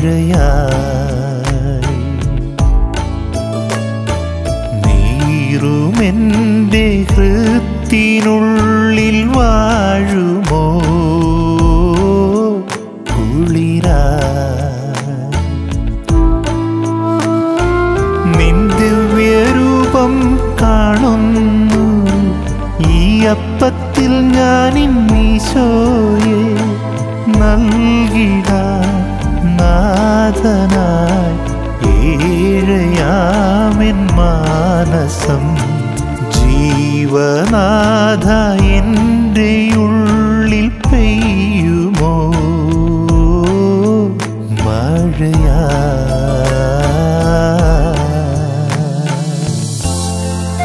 മഴയായി നീറുമെൻ്റെ ഹൃത്തിനുള്ളിൽ വാഴുമോ കുളിരായി നിൻ ദിവ്യരൂപം കാണുന്നു ഈ അപ്പത്തിൽ ഞാൻ ഇന്നീശോയെ നൽകിട നാഥനായി ഏഴയാമെൻ മാനസം ജീവനാഥ എൻ്റെ ഉള്ളിൽ പെയ്യുമോ മഴയാ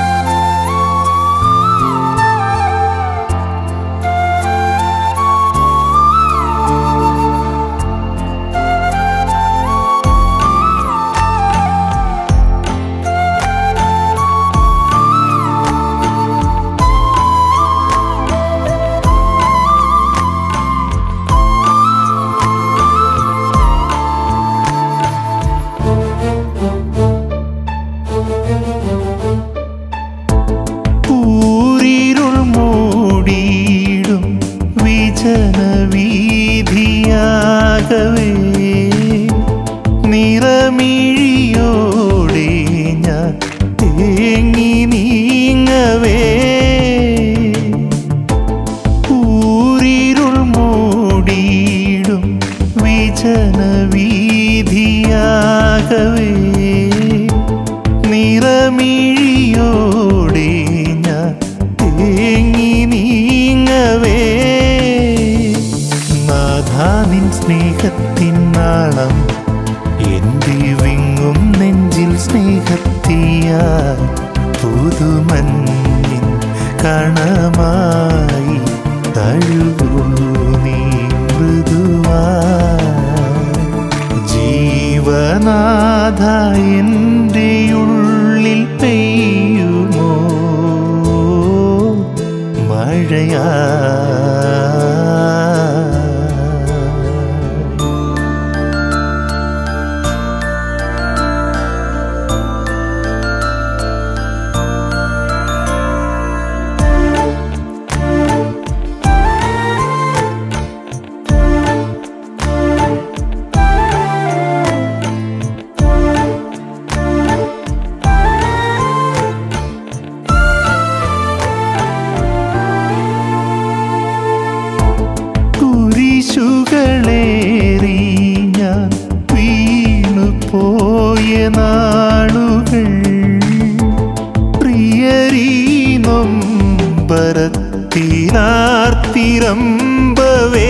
ഊരിരുൾ മൂടിയിടും വിജന വീതിയാകവേ നിറമിഴിയോടെ ഞാൻ തേങ്ങി നീങ്ങവേ ഊരിരുൾ മൂടിയിടും വിജന വീതിയാകവേ നിറമിഴിയോടെ ഞാൻ തേങ്ങി നീങ്ങവേ നാഥാനിൻ സ്നേഹത്തിൻ നാളം എൻ്റെ വിങ്ങും നെഞ്ചിൽ സ്നേഹത്തിയ പുതുമഞ്ഞിൻ കണമായി തഴുകൂ നീ മൃദുവായി ജീവനാഥ എൻ്റെ ഉള്ളിൽ പെയ്യുമോ മഴയാ കുരിശുകളേറി ഞാൻ വീണു പോയ നാളുകൾ പ്രിയരീനം പരത്തിനാർത്തിരമ്പവേ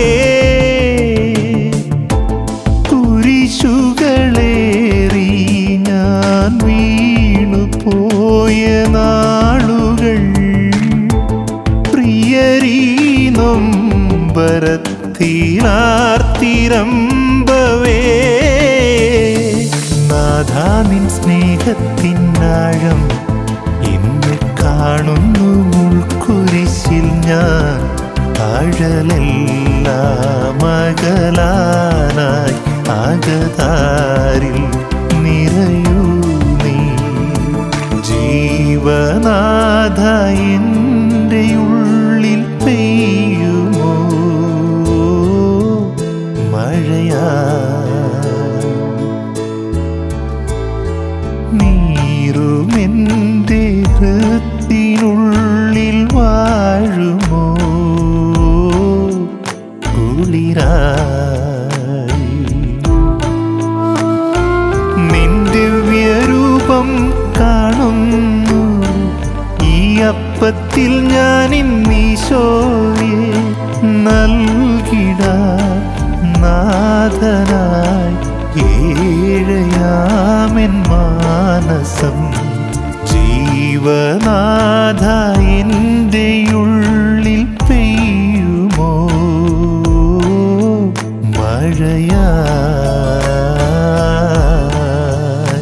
കുരിശുകളേറി ഞാൻ വീണു പോയ നാളുകൾ പ്രിയരീനം ഭരത്തിനാർത്തിരമ്പവേ നാഥാ നിൻ സ്നേഹത്തിനാഴം ഇന്ന് കാണുന്നു മുൾക്കുരിശിൽ ഞാൻ ആഴലെല്ലാം അകലാനായി ആകതാരിൽ നിറയൂ നീ ജീവനാഥ എൻ്റെ ഉള്ളിൽ പെയ്യുമോ മഴയാ നീറുമെൻ്റെ ഹൃത്തിനുള്ളിൽ വാഴുമോ കുളിരായി നിൻ ദിവ്യരൂപം കാണുന്നു ഈ അപ്പത്തിൽ ഞാൻ ഇന്നീശോയെ നൽകിട നാഥനായി ഏഴയാമെൻ മാനസം ജീവനാഥ എൻ്റെ ഉള്ളിൽ പെയ്യുമോ മഴയായി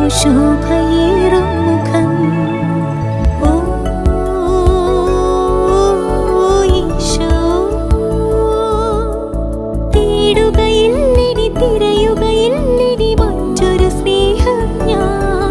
ശോഭയേറും മുഖം ഓ ഈശോ തേടുകയില്ലിനി തിരയുകയില്ലിനി മറ്റൊരു സ്നേഹം ഞാൻ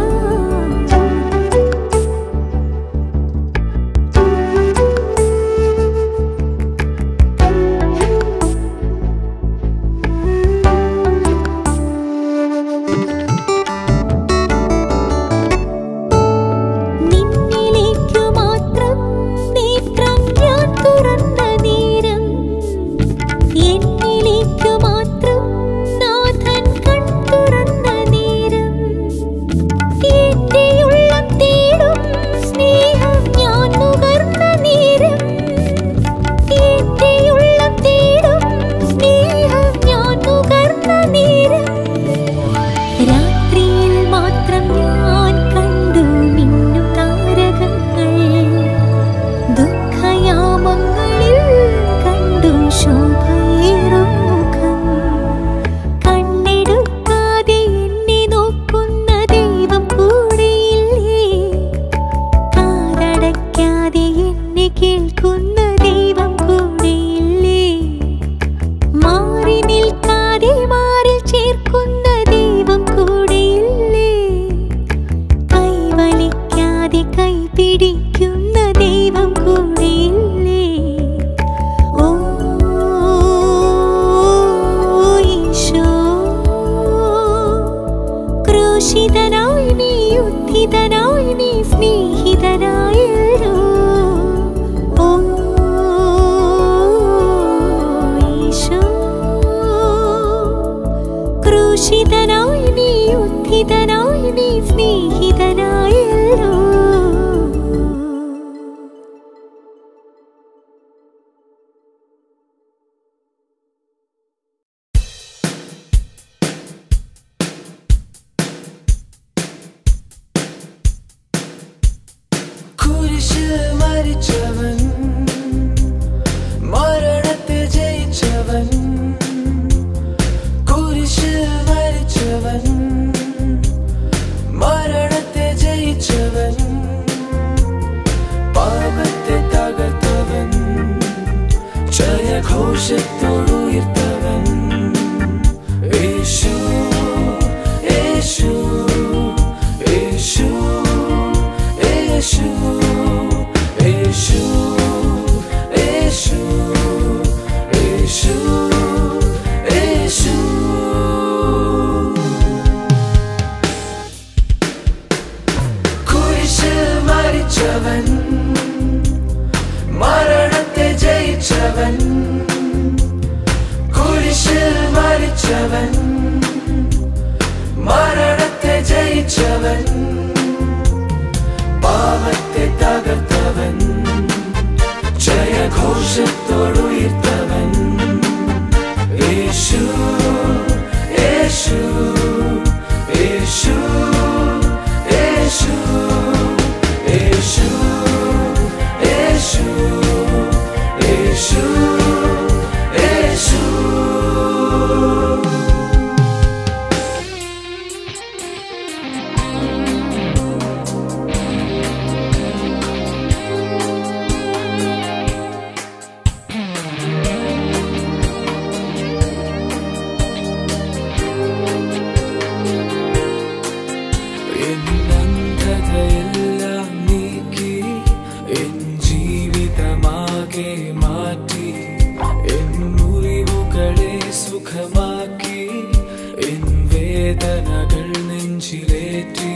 നിന്നിലേക്കു മാത്രം നേത്രം ഞാൻ തുറന്ന നേരം എന്നിലേക്കു മാത്രം നാഥൻ കൺ തുറന്ന നേരം എന്റെ ഉള്ളം തേടും സ്നേഹം ഞാൻ നുകർന്ന നേരം എന്റെ ഉള്ളം തേടും സ്നേഹം ഞാൻ നുകർന്ന നേരം രാത്രിയിൽ മാത്രം ഞാൻ കണ്ടു മിന്നും താരകങ്ങൾ ദുഃഖയാമങ്ങളിൽ കണ്ടു ശോഭയേറും മുഖം കണ്ണെടുക്കാതെ എന്നെ നോക്കുന്ന ദൈവം കൂടെയില്ലേ കാതടയ്ക്കാതെ എന്നെ കേൾക്കുന്ന ദൈവം കൂടെയില്ലേ മാറി നിൽക്കാതെ മാറിൽ ചേർക്കുന്ന ദൈവം കൂടെയില്ലേ കൈവലിക്കാതെ കൈ പിടിക്കുന്ന ദൈവം കൂടെയില്ലേ ഓ ഈശോ ക്രൂശിതനായി നീ ഉദ്ധിതനായി നീ സ്നേഹിതനായല്ലോ ഓ ഈശോ ക്രൂശിതനായി നീ ഉദ്ധിതനായി നീ സ്നേഹിതനായല്ലോ കുരിശിൽ മരിച്ചവൻ മരണത്തെ ജയിച്ചവൻ കുരിശിൽ മരിച്ചവൻ മരണത്തെ ജയിച്ചവൻ പാപത്തെ തകർത്തവൻ ജയഘോഷത്തോടുയർത്തവൻ യേശു യേശു യേശു യേശു യേശു യേശു യേശു യേശു കുരിശിൽ മരിച്ചവൻ മരണത്തെ ജയിച്ചവൻ കുരിശിൽ മരിച്ചവൻ മരണത്തെ ജയിച്ചവൻ പാപത്തെ തകർത്തവൻ ജയഘോഷത്തോടുയർത്തവൻ യേശു യേശു യേശു യേശു യേശു യേശു യേശു യേശു എന്നന്ധതയെല്ലാം നീക്കി എൻ ജീവിതമാകെ മാറ്റി എൻ മുറിവുകളെ സുഖമാക്കി എൻ വേദനകൾ നെഞ്ചിലേറ്റി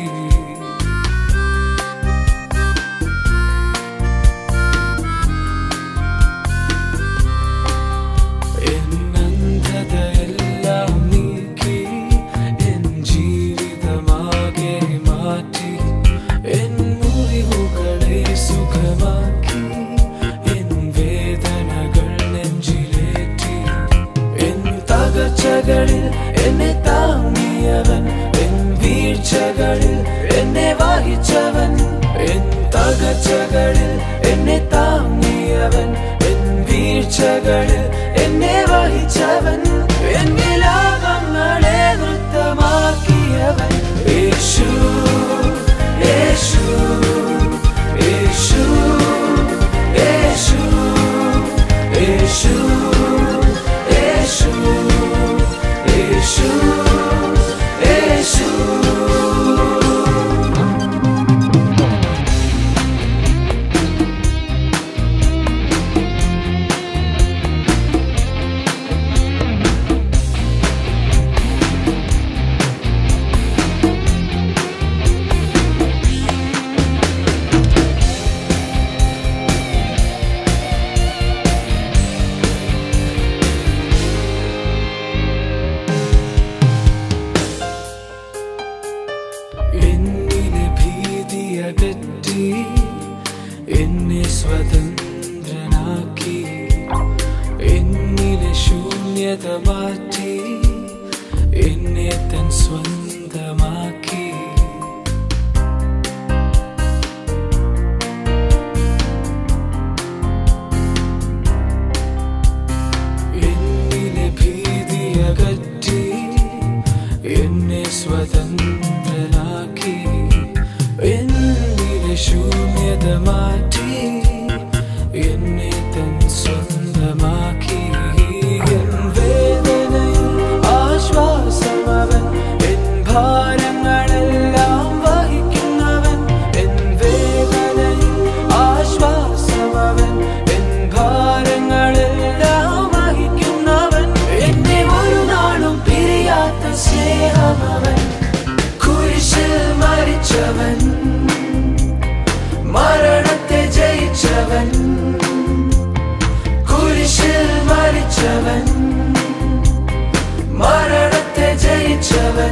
എന്നന്ധതയെല്ലാം നീക്കി എൻ ജീവിതമാകെ മാറ്റി എൻ മുറിവുകളെ സുഖമാക്കി എൻ വേദനകൾ നെഞ്ചിലേറ്റി എൻ തകർച്ചകളിൽ എന്നെ താങ്ങിയവൻ എൻ വീഴ്ചകളിൽ എന്നെ വഹിച്ചവൻ എൻ തകർച്ചകളിൽ എന്നെ താങ്ങിയവൻ എൻ വീഴ്ചകളിൽ എന്നെ വഹിച്ചവൻ എൻ വിലാപങ്ങളെ നൃത്തമാക്കിയവൻ യേശു എന്നിലെ ഭീതിയകറ്റി എന്നെ സ്വതന്ത്രനാക്കി എന്നിലെ ശൂന്യത മാറ്റി എന്നെ തൻ സ്വന്തമാക്കി എന്നിലെ ഭീതിയകറ്റി എന്നെ സ്വതന്ത്രനാക്കി എന്നിലെ ശൂന്യത മാറ്റി എന്നെ തൻ സ്വന്തമാക്കി എൻ വേദനയിൽ ആശ്വാസമവൻ എൻ ഭാരങ്ങളെല്ലാം വഹിക്കുന്നവൻ എൻ വേദനയിൽ ആശ്വാസമവൻ എൻ ഭാരങ്ങളെല്ലാം വഹിക്കുന്നവൻ എന്നെ ഒരു നാളും പിരിയാത്ത സ്നേഹമവൻ കുരിശിൽ മരിച്ചവൻ മരണത്തെ ജയിച്ചവൻ കുരിശിൽ മരിച്ചവൻ മരണത്തെ ജയിച്ചവൻ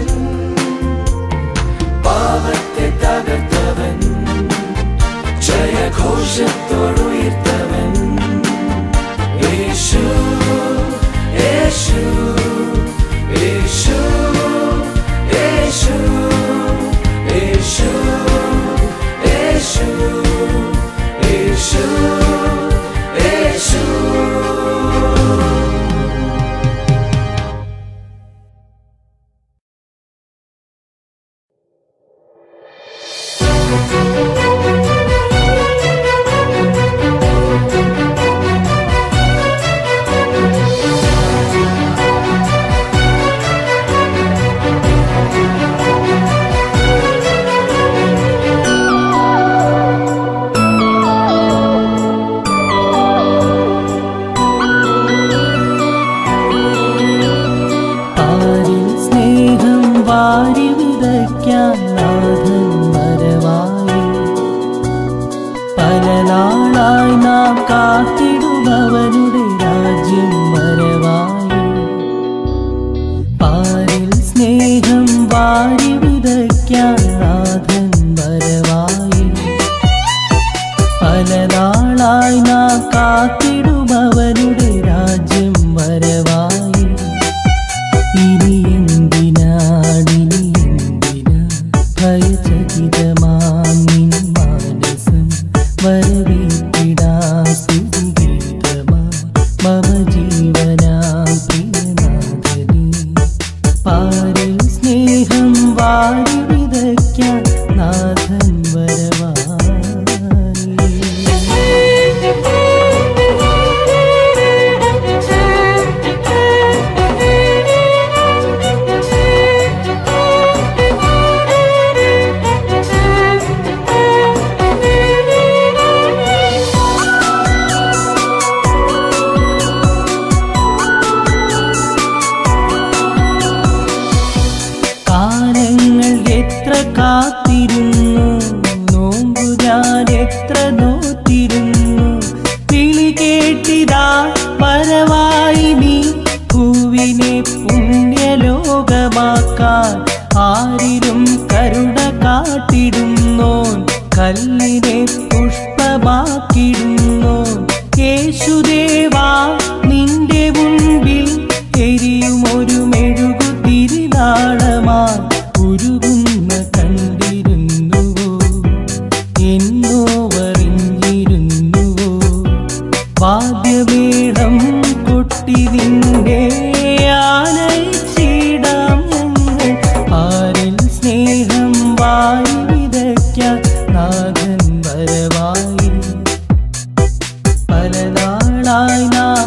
പാപത്തെ തകർത്തവൻ ജയഘോഷത്തോടുയർത്തവൻ യേശു യേശു യേശു യേശു യേശു യേശു യേശു യേശു ആരിൽ സ്നേഹം വാരി വിതയ്ക്കാൻ നാഥൻ വരവായി പല നാളായി നാം കാത്തിടുന്നവനുടെ രാജ്യം വരവായി പാരിൽ സ്നേഹം വാരി വിതയ്ക്കാൻ നാഥൻ വരവായി പല നാളായി നാം കാത്തിടുമവനുടെ രാജ്യം വരവായി ഇനി എന്തിനാടിനി എന്തിനാ ഭയചകിതമാമിൻ മാനസം വരവേറ്റിടാ സ്തുതിഗീതമാ മമ ജീവനാ പ്രിയനാഥനേ പാരിൽ സ്നേഹം വാരി വിതയ്ക്കാൻ നാഥൻ വരവായി കാലങ്ങൾ എത്ര കാത്തിരുന്നു നോമ്പു ഞാൻ എത്ര നോത്തിരുന്നു വിളി കേട്ടിതാ പരവായി നീ പൂവിനെ പുണ്യലോകമാക്കാൻ ആരിലും കരുണ കാട്ടിടുന്നോൻ കല്ലിനെ പുഷ്പമാക്കിടുന്നോൻ യേശുദേവാ നിന്റെ മുൻപിൽ എരിയും ഒരു മെഴുകു തിരിനാളമാ ഉരുകുന്ന കണ്ടിരുന്നുവോ എന്നോ അറിഞ്ഞിരുന്നുവോ വാദ്യമേളം കൊട്ടി നിന്റെ ആനയിച്ചിടാം ഞങ്ങൾ ആരിൽ സ്നേഹം വായി വിതയ്ക്കാൻ നാഥൻ വരവായി പല നാളായി നാം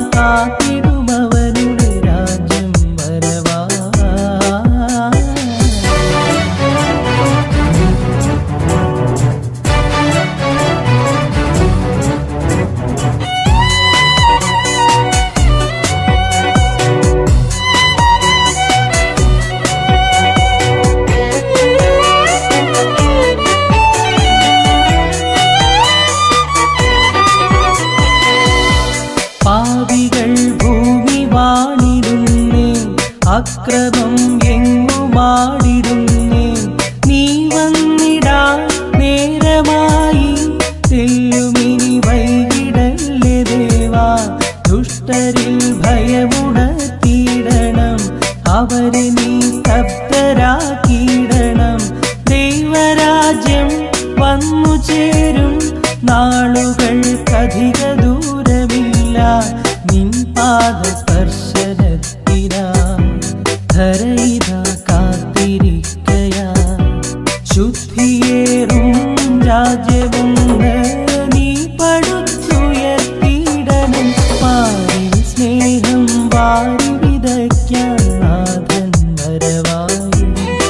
ഉണ്ടാക്കിയിടണം ദൈവരാജ്യം വന്നു ചേരും നാളുകൾക്കധിക ദൂരമില്ല നിൻ പാദസ്പർശനത്തിനാ ധരയിത കാത്തിരിക്കയാ ശുദ്ധിയേറും രാജ്യമെന്ന് നീ പടുത്തുയർത്തിയിടണം പാരിൽ സ്നേഹം വാരി വിതയ്ക്കാൻ നാഥൻ വരവായി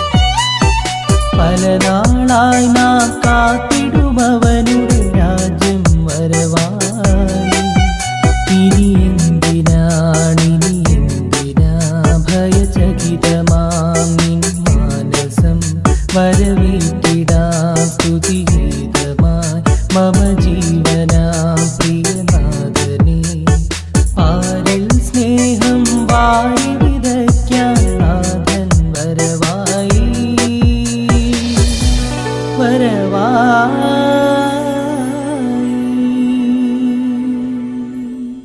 പല നാളായി നാം കാത്തിടുമവനുടെ രാജ്യം വരവായി ഇനി എന്തിനാണിനി എന്തിനാ ഭയചകിതമാം നിൻ മാനസം വരവേറ്റിടാം സ്തുതിഗീതമായി മമ ജീവനാം പ്രിയനാഥനെ പാരിൽ സ്നേഹം വാരി വിതയ്ക്കാൻ നാഥൻ വരവായി വരവായി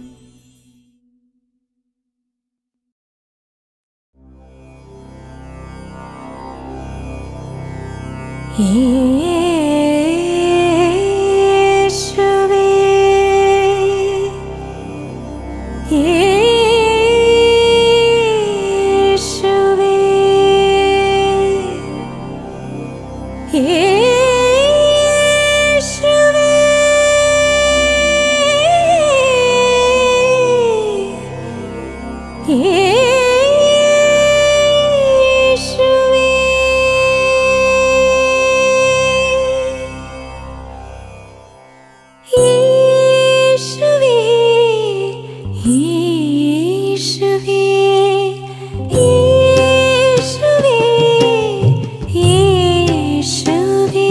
യേശുവേ യേശുവേ യേശുവേ യേശുവേ യേശുവേ യേശുവേ യേശുവേ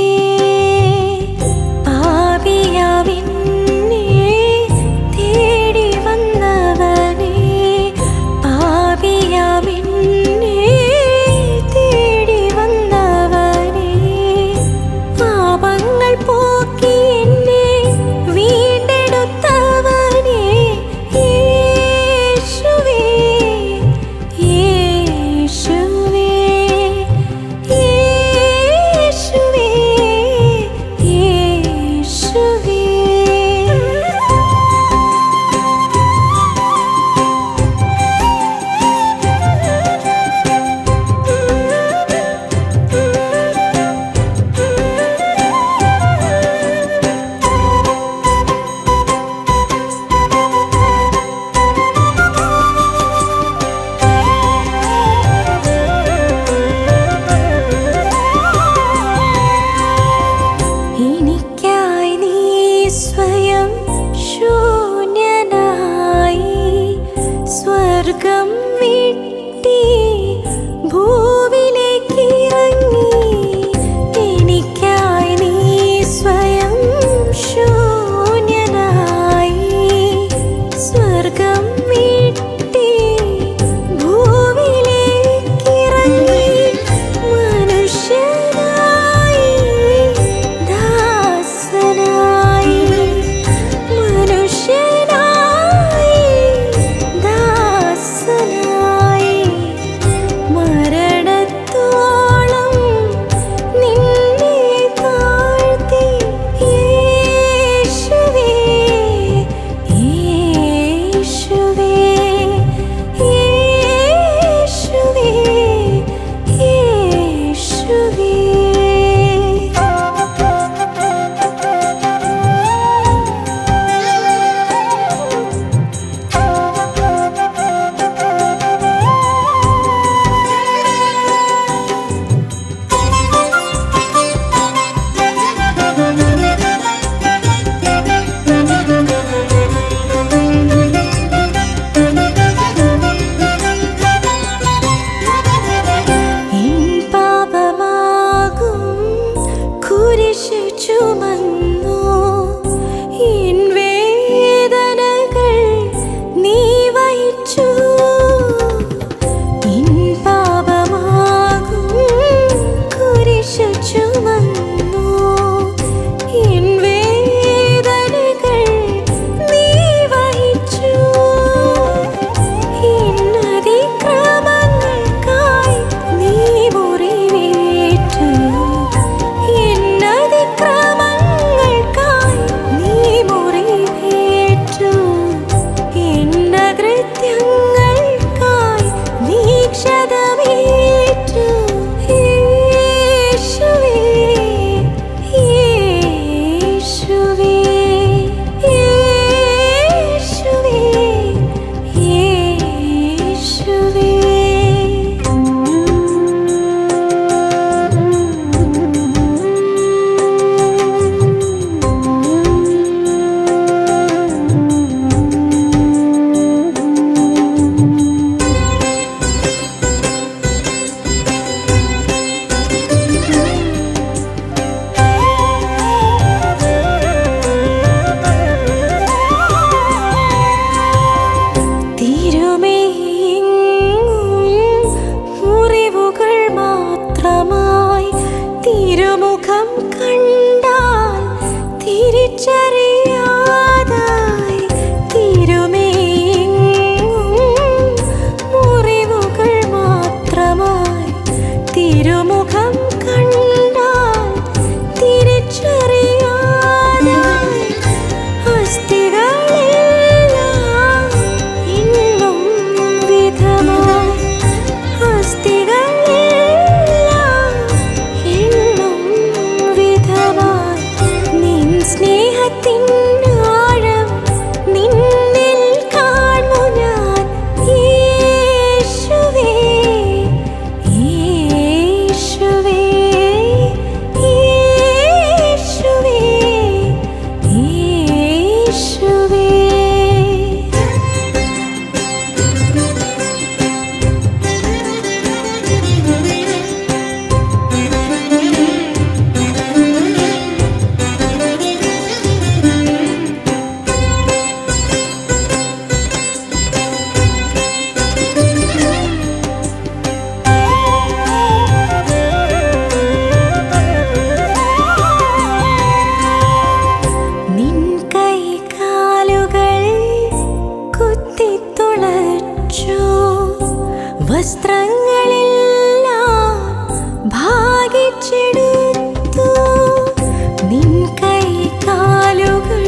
ഭാഗിച്ചെടുത്തു നിൻ കൈ കാലുകൾ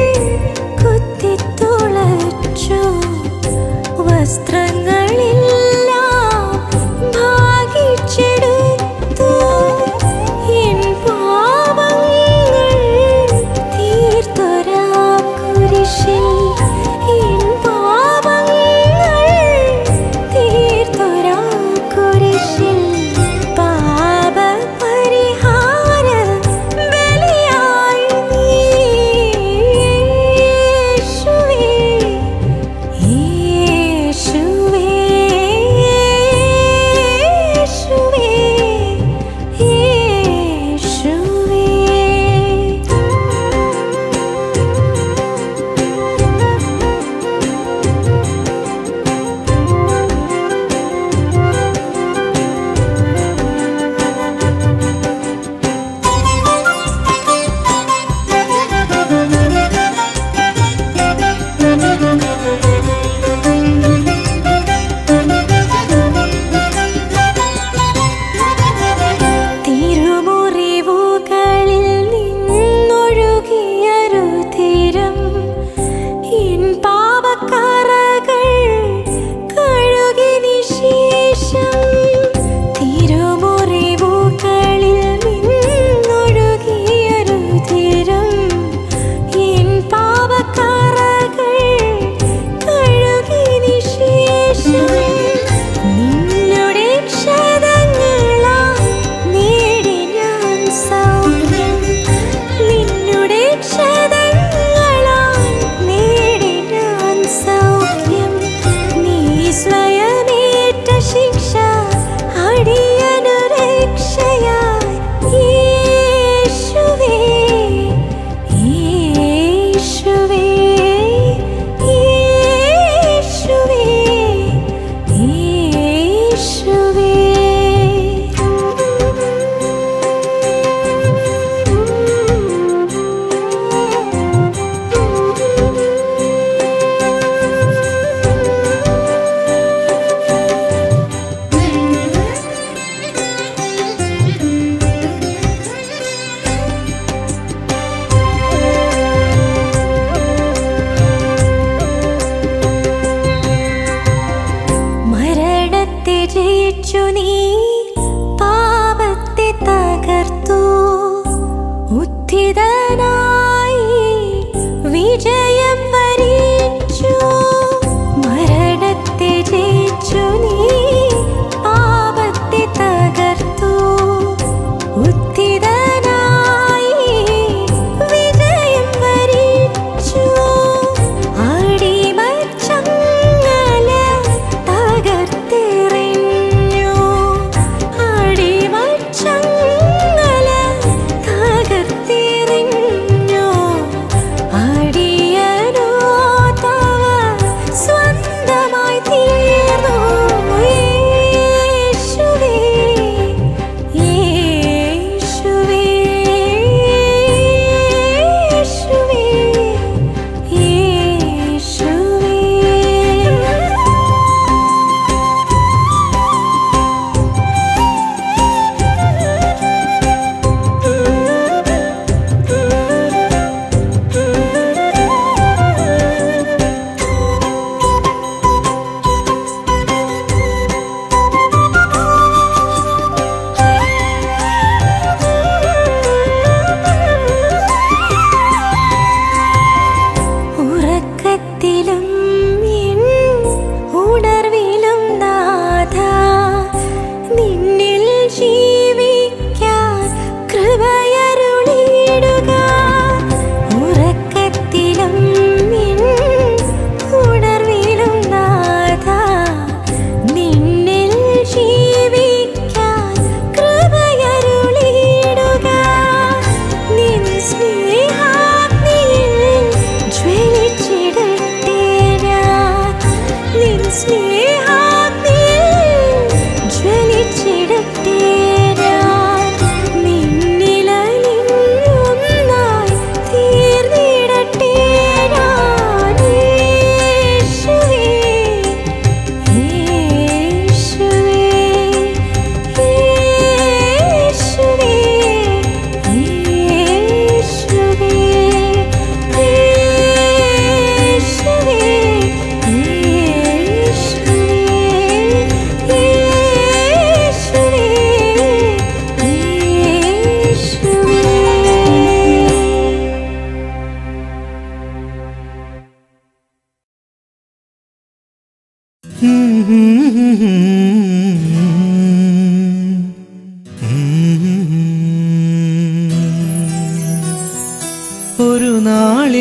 കുത്തിത്തുളച്ചു വസ്ത്രങ്ങളെല്ലാം ഭാഗിച്ചെടുത്തു എൻ പാപങ്ങൾ തീർത്തൊരാ കുരിശിൽ എൻ പാപങ്ങൾ തീർത്തൊരാ കുരിശിൽ പാപപരിഹാരമായി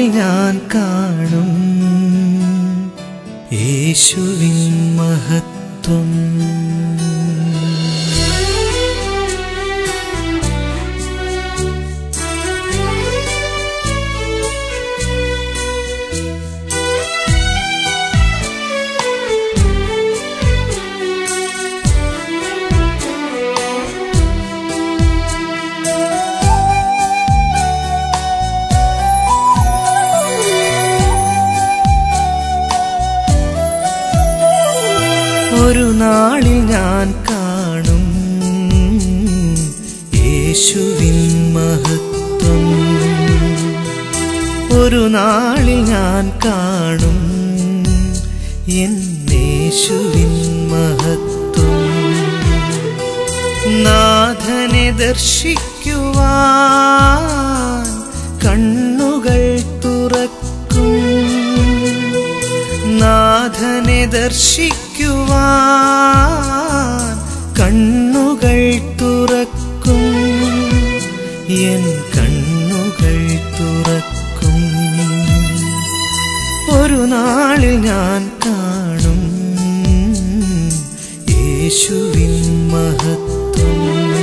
നാളിൽ ഞാൻ കാണും യേശുവിൻ മഹത്വം ഒരു നാളിൽ ഞാൻ കാണും യേശുവിൻ മഹത്വം ഒരു നാളിൽ ഞാൻ കാണും എൻ യേശുവിൻ മഹത്വം നാഥനെ ദർശിക്കുവാൻ കണ്ണുകൾ തുറക്കും നാഥനെ ദർശിക്കുവാൻ കണ്ണുകൾ തുറക്കും എൻ കണ്ണുകൾ തുറക്കും ഒരു നാളിൽ ഞാൻ കാണും യേശുവിൻ മഹത്വം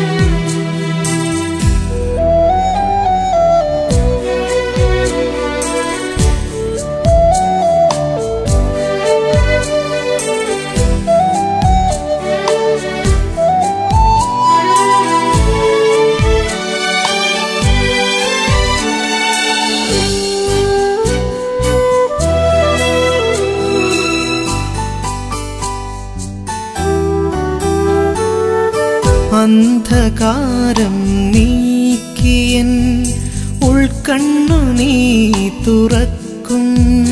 അന്ധകാരം നീക്കിയൻ ഉൾക്കണ്ണു നീ തുറക്കും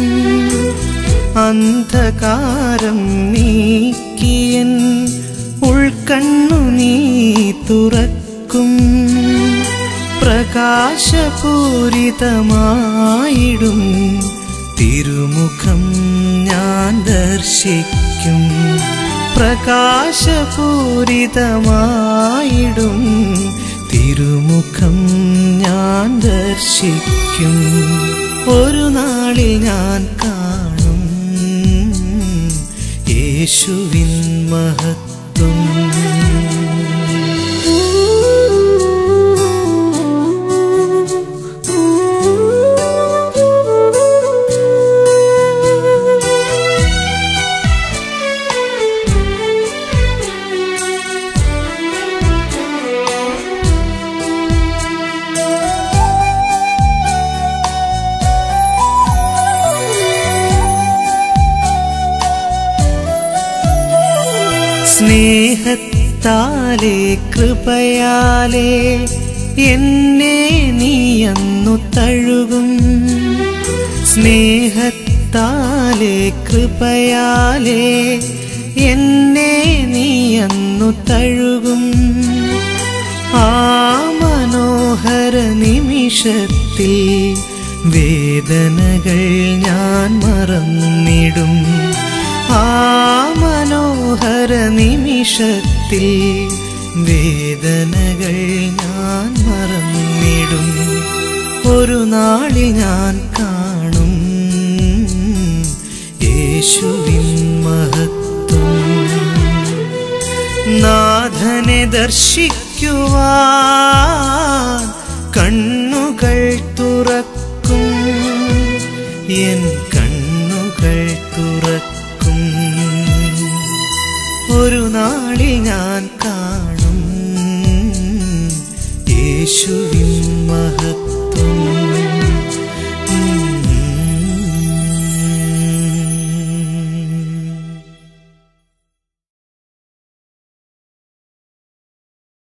അന്ധകാരം നീക്കിയൻ ഉൾക്കണ്ണു നീ തുറക്കും പ്രകാശപൂരിതമായിടും തിരുമുഖം ഞാൻ ദർശിക്കും പ്രകാശപൂരിതമായിടും തിരുമുഖം ഞാൻ ദർശിക്കും ഒരു നാളിൽ ഞാൻ കാണും യേശുവിൻ മഹത്വം സ്നേഹത്താലെ കൃപയാലെ എന്നെ നീയന്നു തഴുകും സ്നേഹത്താലെ കൃപയാലെ എന്നെ നീയന്നു തഴുകും ആ മനോഹര നിമിഷത്തിൽ വേദനകൾ ഞാൻ മറന്നിടും ആ മനോഹര നിമിഷത്തിൽ വേദനകൾ ഞാൻ മറന്നിടും ഒരു നാളിൽ ഞാൻ കാണും യേശുവിൻ മഹത്വം നാഥനെ ദർശിക്കുവാൻ കണ്ണുകൾ തുറക്കും എൻ കണ്ണുകൾ തുറക്കും ഒരു നാളിൽ ഞാൻ കാണും യേശുവിൻ